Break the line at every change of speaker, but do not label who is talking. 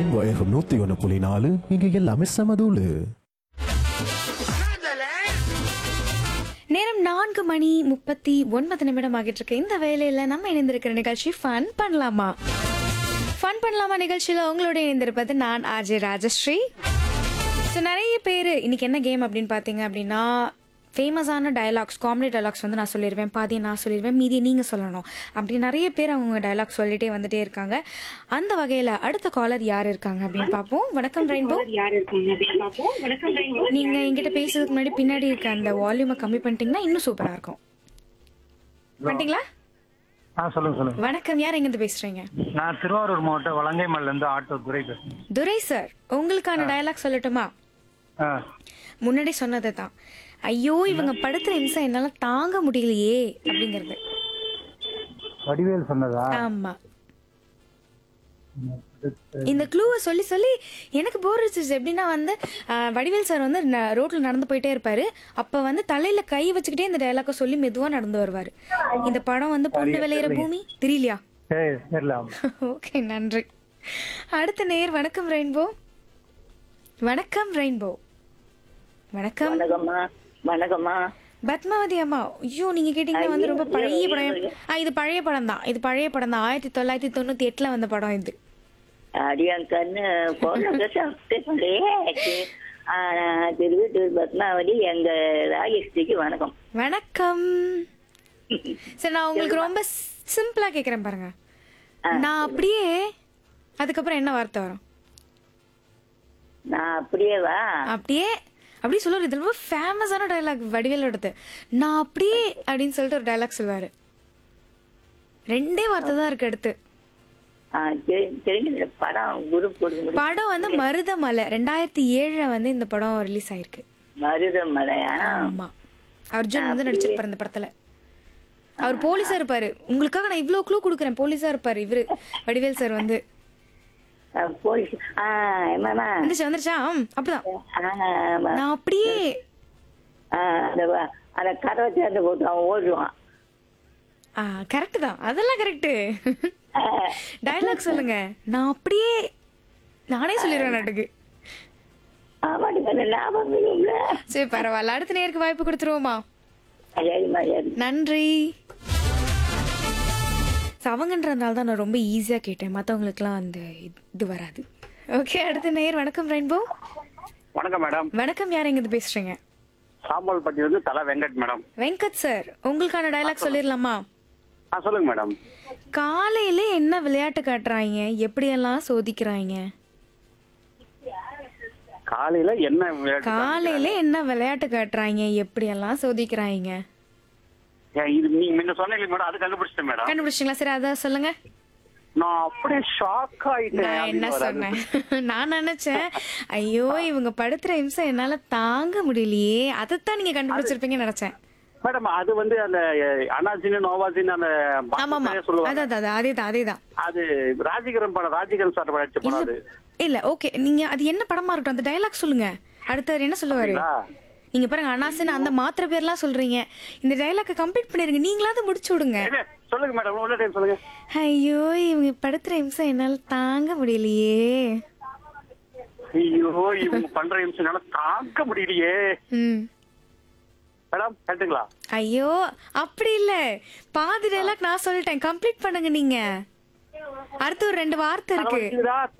Rainbow FM நூத்தி ஒன்று புள்ளி நாலு இங்க எல்லாமே சமதூளு
நேரம் நான்கு மணி முப்பத்தி ஒன்பது நிமிடம் ஆகிட்டு இருக்கு இந்த வேலையில நம்ம இணைந்திருக்கிற நிகழ்ச்சி ஃபன் பண்ணலாமா ஃபன் பண்ணலாமா நிகழ்ச்சியில் உங்களோட இணைந்திருப்பது நான் ஆர்ஜே ராஜஸ்ரீ ஸோ நிறைய பேர் இன்னைக்கு என்ன கேம் அப்படின்னு பார்த்தீங்க அப்படின்னா ஃபேமஸான டயலாக்ஸ் காமெடி டயலாக்ஸ் வந்து நான் சொல்லிடுவேன் பாதி நான் சொல்லிடுவேன் மீதி நீங்கள் சொல்லணும் அப்படி நிறைய பேர் அவங்க டயலாக்ஸ் சொல்லிட்டே வந்துட்டே இருக்காங்க அந்த வகையில் அடுத்த காலர் யார் இருக்காங்க அப்படின்னு பார்ப்போம் வணக்கம் ரெயின்போ நீங்க என்கிட்ட பேசுறதுக்கு முன்னாடி பின்னாடி இருக்க அந்த வால்யூமை கம்மி பண்ணிட்டீங்கன்னா இன்னும் சூப்பரா இருக்கும் பண்ணிட்டீங்களா
ஆ சொல்லுங்க சொல்லுங்க
வணக்கம் யார் எங்கிருந்து பேசுறீங்க
நான் திருவாரூர் மாவட்டம் வலங்கைமல்ல இருந்து ஆட்டோ துரை பேசுறேன்
துரை சார் உங்களுக்கான டயலாக் சொல்லட்டுமா
ஆ
முன்னாடி சொன்னது தான் ஐயோ இவங்க படுத்துற நிமிஷம் என்னால தாங்க முடியலையே அப்படிங்கிறது
வடிவேல் சொன்னதா
ஆமா இந்த க்ளூவை சொல்லி சொல்லி எனக்கு போர் அடிச்சிருச்சு எப்படின்னா வந்து ஆஹ், வடிவேல் சார் வந்து ந- ரோட்ல நடந்து போயிட்டே இருப்பாரு அப்ப வந்து தலையில கை வச்சுக்கிட்டே இந்த டயலாக்க சொல்லி மெதுவா நடந்து வருவாரு இந்த படம் வந்து பொண்ணு விளையிற பூமி தெரியலையா
சரி தெரியல
ஓகே நன்றி அடுத்த நேர் வணக்கம் ரெயின்போ வணக்கம் ரெயின்போ வணக்கம்
வணக்கம்மா வணக்கம்மா
பத்மாவதி அம்மா ஐயோ நீங்க கேட்டீங்கன்னா வந்து ரொம்ப பழைய படம் ஆ இது பழைய படம் தான் இது பழைய படம் தான் ஆயிரத்தி தொள்ளாயிரத்தி தொண்ணூத்தி எட்டுல வந்த படம் இது
அடியான் கண்ணு பொண்ணுங்க சாப்பிட்டு பழையாச்சு திருவட்டூர் பத்மாவதி எங்க ராஜஸ்ரீக்கு வணக்கம்
வணக்கம் சரி நான் உங்களுக்கு ரொம்ப சிம்பிளா கேக்குறேன் பாருங்க நான் அப்படியே அதுக்கப்புறம் என்ன வார்த்தை வரும்
நான் அப்படியே வா
அப்படியே அப்படியே சொல்லுவாரு இது ரொம்ப ஃபேமஸான டைலாக் வடிவேலோடது நான் அப்படியே அப்படின்னு சொல்லிட்டு ஒரு டைலாக் சொல்லுவாரு ரெண்டே வார்த்தை தான் இருக்கு அடுத்து
ஆ, தெரி- தெரிஞ்ச படம் குரு கொடுங்க
படம் வந்து மருதமலை ரெண்டாயிரத்தி ஏழுல வந்து இந்த படம் ரிலீஸ் ஆயிருக்கு
மருதமலையா
ஆமா அர்ஜுன் வந்து நடிச்சிருப்பாரு இந்த படத்துல அவர் போலீஸா இருப்பாரு உங்களுக்காக நான் இவ்ளோ க்ளூ கொடுக்குறேன் போலீஸா இருப்பாரு இவரு வடிவேல் சார் வந்து
ஆ, போலீஸ் ஆ என்னமா
வந்துருச்சா வந்துருச்சா ஆம், அப்படிதான்
ஆமா.
நான் அப்படியே
ஆ, அந்த வ- அந்த கதவை சேர்ந்து போட்டு அவன் ஓடுவான்
ஆ கரெக்ட் தான் அதெல்லாம் கரெக்ட் டயலாக் சொல்லுங்க நான் அப்படியே நானே சொல்லிடுவேன் நாட்டுக்கு
ஆமாடி பண்ண ஞாபகம் இல்ல
சரி பரவாயில்ல அடுத்த நேருக்கு வாய்ப்பு கொடுத்துருவோமா
சரிம்மா சரி
நன்றி So, அவங்கன்றதுனால தான் நான் ரொம்ப ஈஸியா கேட்டேன் மற்றவங்களுக்குலாம் அந்த இது- இது வராது ஓகே அடுத்த நேர் வணக்கம் ரெயின்போ
வணக்கம் மேடம்
வணக்கம் யார் எங்கிருந்து பேசுறீங்க
சாம்பல்பட்டி வந்து தலை வெங்கட் மேடம்
வெங்கட் சார் உங்களுக்கான டயலாக் சொல்லிடலாமா
ஆ சொல்லுங்க மேடம்
காலையில என்ன விளையாட்டு காட்டுறாங்க எப்படியெல்லாம் சோதிக்கிறாங்க
காலையில என்ன விளையாட்டு
காலையில என்ன விளையாட்டு காட்டுறாங்க எப்படியெல்லாம் சோதிக்கிறாங்க
ஏன், இது நீங்க முன்ன சொன்னீங்க மேடம் அது கண்டுபிடிச்சிட்டேன் மேடம்
கண்டுபிடிச்சிங்களா சரி அதான் சொல்லுங்க
நான் அப்படியே ஷாக் ஆயிட்டேன்
நான் என்ன
அப்படின்னு வராது.
சொன்னேன் நான் நினைச்சேன் ஐயோ இவங்க படுத்துற நிமிஷம் என்னால தாங்க முடியலையே அதைத்தான் நீங்க கண்டுபிடிச்சிருப்பீங்கன்னு நினைச்சேன்
மேடம் அது வந்து அந்த அஹ், அனாசின் நோவாசின் அந்த
ஆமா ஆமா
பாட்டுலயே சொல்லுவாங்க
அதான் அதான் அதேதான் அதேதான்
அது ராஜகிரம் படம் ராஜகிரம் சார் படிச்ச படம் அது
இல்ல ஓகே நீங்க அது என்ன படமா இருக்கட்டும் அந்த டயலாக் சொல்லுங்க அடுத்தவர் என்ன சொல்லுவாரு
அப்படிங்களா?
நீங்க பாருங்க அனாசின் அந்த மாத்திரை பேர்லாம் சொல்றீங்க இந்த டயலாக்க கம்ப்ளீட் பண்ணிருங்க நீங்களாவது முடிச்சு விடுங்க
இல்ல, சொல்லுங்க மேடம் உள்ள டைம் சொல்லுங்க
ஐயோ இவங்க படுத்துற நிமிஷம் என்னால தாங்க முடியலையே
ஐயோ இவங்க பண்ற நிமிஷம் தாங்க முடியலையே
ம்
மேடம் கேட்டுங்களா
ஐயோ அப்படி இல்ல பாதி டைலாக் நான் சொல்லிட்டேன் கம்ப்ளீட் பண்ணுங்க நீங்க அடுத்து ஒரு ரெண்டு வார்த்தை இருக்கு
தலைவலிக்குதா